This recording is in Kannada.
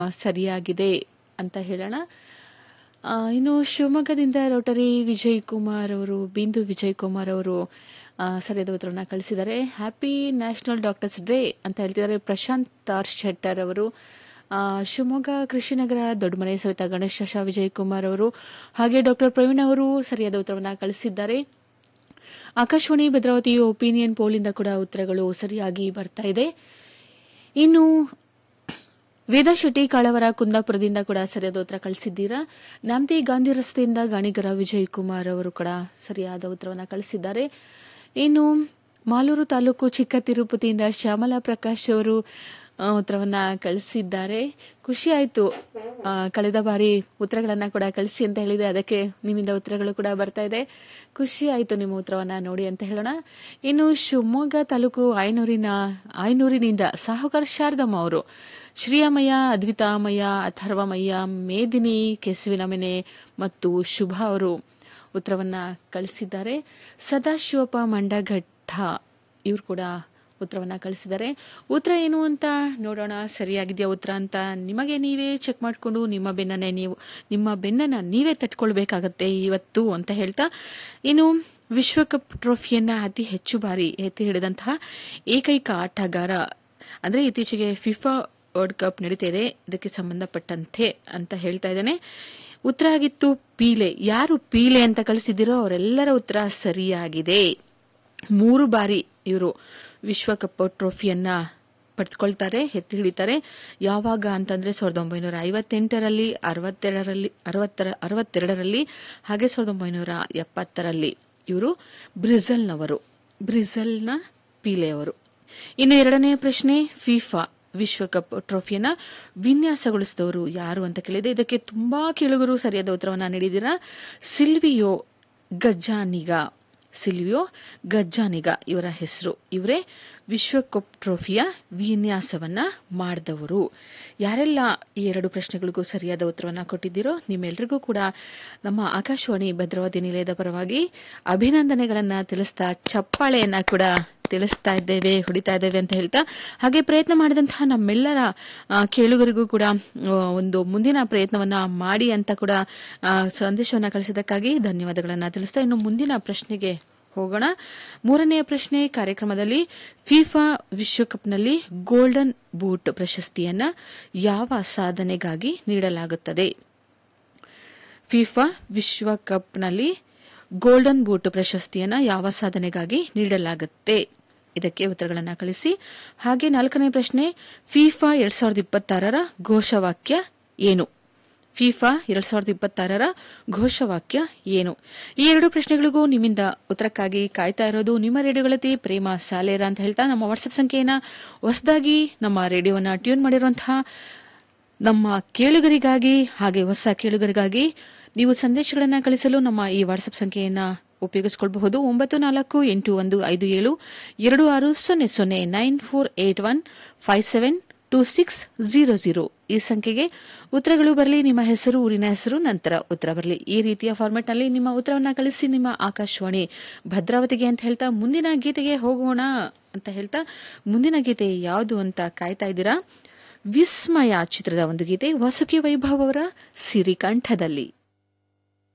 ಆ, ಸರಿಯಾಗಿದೆ ಅಂತ ಹೇಳೋಣ ಆ, ಇನ್ನು ಶಿವಮೊಗ್ಗದಿಂದ ರೋಟರಿ ವಿಜಯ್ ಕುಮಾರ್ ಅವರು ಬಿಂದು ವಿಜಯ್ ಕುಮಾರ್ ಅವರು ಆ, ಸರಿಯಾದ ಉತ್ತರವನ್ನು ಕಳಿಸಿದ್ದಾರೆ ಹ್ಯಾಪಿ ನ್ಯಾಷನಲ್ ಡಾಕ್ಟರ್ಸ್ ಡೇ ಅಂತ ಹೇಳ್ತಿದ್ದಾರೆ ಪ್ರಶಾಂತ್ ಆರ್ ಶೆಟ್ಟರ್ ಅವರು ಆ, ಶಿವಮೊಗ್ಗ ಕೃಷಿನಗರ ದೊಡ್ಡಮನೆ ಸವಿತಾ ಗಣೇಶ ಶಾ ವಿಜಯ್ ಕುಮಾರ್ ಅವರು ಹಾಗೆ ಡಾಕ್ಟರ್ ಪ್ರವೀಣ್ ಅವರು ಸರಿಯಾದ ಉತ್ತರವನ್ನು ಕಳಿಸಿದ್ದಾರೆ ಆಕಾಶವಾಣಿ ಭದ್ರಾವತಿ ಒಪಿನಿಯನ್ ಪೋಲಿಂದ ಕೂಡ ಉತ್ತರಗಳು ಸರಿಯಾಗಿ ಬರ್ತಾ ಇದೆ ಇನ್ನು ವೇದಾ ಶೆಟ್ಟಿ ಕಾಳವರ ಕುಂದಾಪುರದಿಂದ ಕೂಡ ಸರಿಯಾದ ಉತ್ತರ ಕಳಿಸಿದ್ದೀರಾ ನಾಮತಿ ಗಾಂಧಿ ರಸ್ತೆಯಿಂದ ಗಾಣಿಗರ ವಿಜಯ್ ಕುಮಾರ್ ಅವರು ಕೂಡ ಸರಿಯಾದ ಉತ್ತರವನ್ನು ಕಳಿಸಿದ್ದಾರೆ ಇನ್ನು ಮಾಲೂರು ತಾಲೂಕು ಚಿಕ್ಕ ತಿರುಪತಿಯಿಂದ ಶ್ಯಾಮಲಾ ಪ್ರಕಾಶ್ ಅವರು ಆ, ಉತ್ತರವನ್ನ ಕಳಿಸಿದ್ದಾರೆ ಖುಷಿ ಆಯಿತು ಕಳೆದ ಬಾರಿ ಉತ್ತರಗಳನ್ನು ಕೂಡ ಕಳಿಸಿ ಅಂತ ಹೇಳಿದೆ ಅದಕ್ಕೆ ನಿಮ್ಮಿಂದ ಉತ್ತರಗಳು ಕೂಡ ಬರ್ತಾ ಇದೆ ಖುಷಿ ಆಯಿತು ನಿಮ್ಮ ಉತ್ತರವನ್ನು ನೋಡಿ ಅಂತ ಹೇಳೋಣ ಇನ್ನು ಶಿವಮೊಗ್ಗ ತಾಲೂಕು ಆಯನೂರಿನ ಆಯನೂರಿನಿಂದ ಸಾಹುಕಾರ ಶಾರದಮ್ಮ ಅವರು ಶ್ರೀಯಮಯ್ಯ ಅದ್ವಿತಾಮಯ್ಯ ಅಥರ್ವಮಯ್ಯ ಮೇದಿನಿ ಕೆಸುವಿನ ಮನೆ ಮತ್ತು ಶುಭ ಅವರು ಉತ್ತರವನ್ನ ಕಳಿಸಿದ್ದಾರೆ ಸದಾಶಿವಪ್ಪ ಮಂಡಘಟ್ಟ ಇವರು ಕೂಡ ಉತ್ತರವನ್ನ ಕಳಿಸಿದ್ದಾರೆ ಉತ್ತರ ಏನು ಅಂತ ನೋಡೋಣ ಸರಿಯಾಗಿದೆಯಾ ಉತ್ತರ ಅಂತ ನಿಮಗೆ ನೀವೇ ಚೆಕ್ ಮಾಡಿಕೊಂಡು ನಿಮ್ಮ ಬೆನ್ನನ್ನೇ ನೀವು ನಿಮ್ಮ ಬೆನ್ನನ್ನು ನೀವೇ ತಟ್ಕೊಳ್ಬೇಕಾಗತ್ತೆ ಇವತ್ತು ಅಂತ ಹೇಳ್ತಾ ಇನ್ನು ವಿಶ್ವಕಪ್ ಟ್ರೋಫಿಯನ್ನ ಅತಿ ಹೆಚ್ಚು ಬಾರಿ ಎತ್ತಿ ಹಿಡಿದಂತಹ ಏಕೈಕ ಆಟಗಾರ ಅಂದರೆ ಇತ್ತೀಚೆಗೆ ಫಿಫಾ ವರ್ಲ್ಡ್ ಕಪ್ ನಡೀತಾ ಇದೆ ಇದಕ್ಕೆ ಸಂಬಂಧಪಟ್ಟಂತೆ ಅಂತ ಹೇಳ್ತಾ ಇದ್ದೇನೆ ಉತ್ತರ ಆಗಿತ್ತು ಪೀಲೆ ಯಾರು ಪೀಲೆ ಅಂತ ಕಳಿಸಿದಿರೋ ಅವರೆಲ್ಲರ ಉತ್ತರ ಸರಿಯಾಗಿದೆ ಮೂರು ಬಾರಿ ಇವರು ವಿಶ್ವಕಪ್ ಟ್ರೋಫಿಯನ್ನ ಪಡೆದುಕೊಳ್ತಾರೆ ಎತ್ತಿ ಹಿಡಿತಾರೆ ಯಾವಾಗ ಅಂತಂದ್ರೆ ಸಾವಿರದ ಒಂಬೈನೂರ ಐವತ್ತೆಂಟರಲ್ಲಿ ಅರವತ್ತೆರಡರಲ್ಲಿ ಅರವತ್ತರ ಅರವತ್ತೆರಡರಲ್ಲಿ ಹಾಗೆ ಸಾವಿರದ ಒಂಬೈನೂರ ಎಪ್ಪತ್ತರಲ್ಲಿ ಇವರು ಬ್ರಿಝಲ್ನವರು ಬ್ರಿಝಲ್ನ ಪೀಲೆಯವರು ಇನ್ನು ಎರಡನೇ ಪ್ರಶ್ನೆ ಫಿಫಾ ವಿಶ್ವಕಪ್ ಟ್ರೋಫಿಯನ್ನ ವಿನ್ಯಾಸಗೊಳಿಸಿದವರು ಯಾರು ಅಂತ ಕೇಳಿದೆ ಇದಕ್ಕೆ ತುಂಬಾ ಕೇಳುಗರು ಸರಿಯಾದ ಉತ್ತರವನ್ನ ನೀಡಿದ್ದೀರಾ ಸಿಲ್ವಿಯೋ ಗಜ್ಜಾನಿಗ ಸಿಲ್ವಿಯೋ ಗಜ್ಜಾನಿಗ ಇವರ ಹೆಸರು ಇವರೇ ವಿಶ್ವಕಪ್ ಟ್ರೋಫಿಯ ವಿನ್ಯಾಸವನ್ನ ಮಾಡಿದವರು ಯಾರೆಲ್ಲ ಈ ಎರಡು ಪ್ರಶ್ನೆಗಳಿಗೂ ಸರಿಯಾದ ಉತ್ತರವನ್ನ ಕೊಟ್ಟಿದ್ದೀರೋ ನಿಮ್ಮೆಲ್ರಿಗೂ ಕೂಡ ನಮ್ಮ ಆಕಾಶವಾಣಿ ಭದ್ರಾವತಿ ನಿಲಯದ ಪರವಾಗಿ ಅಭಿನಂದನೆಗಳನ್ನ ತಿಳಿಸ್ತಾ ಚಪ್ಪಾಳೆಯನ್ನ ಕೂಡ ತಿಳಿಸ್ತಾ ಇದ್ದೇವೆ ಹೊಡಿತಾ ಇದ್ದೇವೆ ಅಂತ ಹೇಳ್ತಾ ಹಾಗೆ ಪ್ರಯತ್ನ ಮಾಡಿದಂತಹ ನಮ್ಮೆಲ್ಲರ ಆ, ಕೇಳುಗರಿಗೂ ಕೂಡ ಆ, ಒಂದು ಮುಂದಿನ ಪ್ರಯತ್ನವನ್ನ ಮಾಡಿ ಅಂತ ಕೂಡ ಆ, ಸಂದೇಶವನ್ನ ಕಳಿಸಿದ್ದಕ್ಕಾಗಿ ಧನ್ಯವಾದಗಳನ್ನ ತಿಳಿಸ್ತಾ ಇನ್ನು ಮುಂದಿನ ಪ್ರಶ್ನೆಗೆ ಹೋಗೋಣ ಮೂರನೆಯ ಪ್ರಶ್ನೆ ಕಾರ್ಯಕ್ರಮದಲ್ಲಿ ಫಿಫಾ ವಿಶ್ವಕಪ್ನಲ್ಲಿ ಗೋಲ್ಡನ್ ಬೂಟ್ ಪ್ರಶಸ್ತಿಯನ್ನ ಯಾವ ಸಾಧನೆಗಾಗಿ ನೀಡಲಾಗುತ್ತದೆ ಫಿಫಾ ವಿಶ್ವಕಪ್ನಲ್ಲಿ ಗೋಲ್ಡನ್ ಬೂಟ್ ಪ್ರಶಸ್ತಿಯನ್ನ ಯಾವ ಸಾಧನೆಗಾಗಿ ನೀಡಲಾಗುತ್ತೆ ಇದಕ್ಕೆ ಉತ್ತರಗಳನ್ನು ಕಳಿಸಿ ಹಾಗೆ ನಾಲ್ಕನೇ ಪ್ರಶ್ನೆ ಫಿಫಾ ಎರಡ್ ಸಾವಿರದ ಇಪ್ಪತ್ತಾರರ ಘೋಷವಾಕ್ಯ ಏನು ಫಿಫಾ ಎರಡ್ ಸಾವಿರದ ಇಪ್ಪತ್ತಾರರ ಘೋಷವಾಕ್ಯ ಏನು ಈ ಎರಡು ಪ್ರಶ್ನೆಗಳಿಗೂ ನಿಮ್ಮಿಂದ ಉತ್ತರಕ್ಕಾಗಿ ಕಾಯ್ತಾ ಇರೋದು ನಿಮ್ಮ ರೇಡಿಯೋಗಳತಿ ಪ್ರೇಮ ಸಾಲೇರ ಅಂತ ಹೇಳ್ತಾ ನಮ್ಮ ವಾಟ್ಸ್ಆಪ್ ಸಂಖ್ಯೆಯನ್ನ ಹೊಸದಾಗಿ ನಮ್ಮ ರೇಡಿಯೋವನ್ನ ಟ್ಯೂನ್ ಮಾಡಿರುವಂತಹ ನಮ್ಮ ಕೇಳುಗರಿಗಾಗಿ ಹಾಗೆ ಹೊಸ ಕೇಳುಗರಿಗಾಗಿ ನೀವು ಸಂದೇಶಗಳನ್ನು ಕಳಿಸಲು ನಮ್ಮ ಈ ವಾಟ್ಸಪ್ ಸಂಖ್ಯೆಯನ್ನು ಉಪಯೋಗಿಸಿಕೊಳ್ಳಬಹುದು ಒಂಬತ್ತು ನಾಲ್ಕು ಎಂಟು ಒಂದು ಐದು ಏಳು ಎರಡು ಆರು ಸೊನ್ನೆ ಸೊನ್ನೆ nine four eight one five seven two six zero zero ಈ ಸಂಖ್ಯೆಗೆ ಉತ್ತರಗಳು ಬರಲಿ ನಿಮ್ಮ ಹೆಸರು ಊರಿನ ಹೆಸರು ನಂತರ ಉತ್ತರ ಬರಲಿ ಈ ರೀತಿಯ ಫಾರ್ಮೆಟ್ನಲ್ಲಿ ನಿಮ್ಮ ಉತ್ತರವನ್ನು ಕಳಿಸಿ ನಿಮ್ಮ ಆಕಾಶವಾಣಿ ಭದ್ರಾವತಿಗೆ ಅಂತ ಹೇಳ್ತಾ ಮುಂದಿನ ಗೀತೆಗೆ ಹೋಗೋಣ ಅಂತ ಹೇಳ್ತಾ ಮುಂದಿನ ಗೀತೆ ಯಾವುದು ಅಂತ ಕಾಯ್ತಾ ಇದ್ದೀರಾ ವಿಸ್ಮಯ ಚಿತ್ರದ ಒಂದು ಗೀತೆ ವಾಸುಕಿ ವೈಭವ್ ಅವರ ಸಿರಿಕಂಠದಲ್ಲಿ